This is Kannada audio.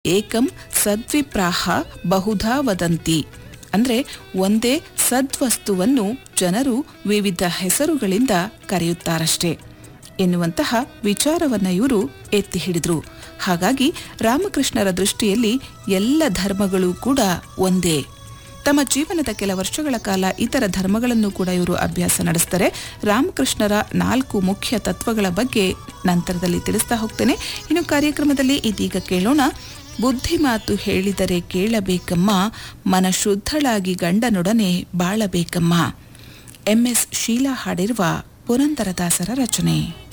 ಏಕಂ ಸದ್ವಿಪ್ರಾಹ ಬಹುಧಾ ವದಂತಿ ಅಂದ್ರೆ ಒಂದೇ ಸದ್ವಸ್ತುವನ್ನು ಜನರು ವಿವಿಧ ಹೆಸರುಗಳಿಂದ ಕರೆಯುತ್ತಾರಷ್ಟೇ ಎನ್ನುವಂತಹ ವಿಚಾರವನ್ನ ಇವರು ಎತ್ತಿ ಹಿಡಿದ್ರು ಹಾಗಾಗಿ ರಾಮಕೃಷ್ಣರ ದೃಷ್ಟಿಯಲ್ಲಿ ಎಲ್ಲ ಧರ್ಮಗಳು ಕೂಡ ಒಂದೇ ತಮ್ಮ ಜೀವನದ ಕೆಲ ವರ್ಷಗಳ ಕಾಲ ಇತರ ಧರ್ಮಗಳನ್ನು ಕೂಡ ಇವರು ಅಭ್ಯಾಸ ನಡೆಸ್ತಾರೆ ರಾಮಕೃಷ್ಣರ ನಾಲ್ಕು ಮುಖ್ಯ ತತ್ವಗಳ ಬಗ್ಗೆ ನಂತರದಲ್ಲಿ ತಿಳಿಸ್ತಾ ಹೋಗ್ತೇನೆ ಇನ್ನು ಕಾರ್ಯಕ್ರಮದಲ್ಲಿ ಇದೀಗ ಕೇಳೋಣ ಬುದ್ಧಿ ಮಾತು ಹೇಳಿದರೆ ಕೇಳಬೇಕಮ್ಮ ಮನ ಶುದ್ಧಳಾಗಿ ಗಂಡನೊಡನೆ ಬಾಳಬೇಕಮ್ಮ ಎಂಎಸ್ ಶೀಲಾ ಹಾಡಿರುವ ಪುರಂದರದಾಸರ ರಚನೆ